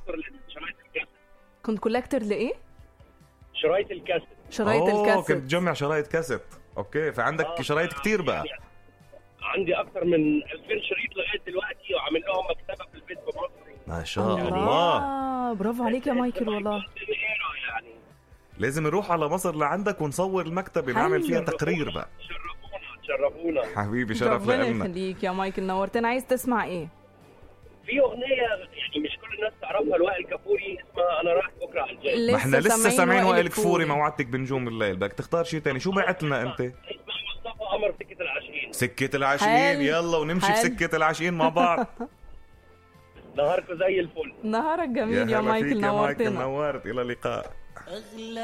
كولكتور لشرايط الكاسيت كنت كولكتور لايه شرايط الكاسيت شرايط أوه، الكاسيت كنت تجمع شرايط كاسيت اوكي فعندك آه، شرايط كتير بقى يعني عندي اكتر من 2000 شريط لغايه دلوقتي وعامل لهم مكتبه في البيت بمصر ما شاء الله الله برافو عليك يا مايكل والله يعني لازم نروح على مصر لعندك ونصور المكتبة نعمل فيها تقرير بقى شرفونا شرفونا حبيبي شرف ربنا لنا يخليك يا مايكل نورتنا عايز تسمع ايه في اغنيه يعني مش كل الناس تعرفها لوائل كفوري اسمها انا رايح بكره على الجاي ما احنا لسه سامعين وائل كفوري كفوري. ما وعدتك بنجوم الليل بدك تختار شيء تاني شو بعت لنا انت اسمها مصطفى قمر سكه العاشقين سكة العاشقين حلو. يلا ونمشي حلو. بسكة العاشقين مع بعض نهاركم زي الفل نهارك جميل يا, هلا مايكل فيك يا مايكل نورتنا نورت الى اللقاء أغلى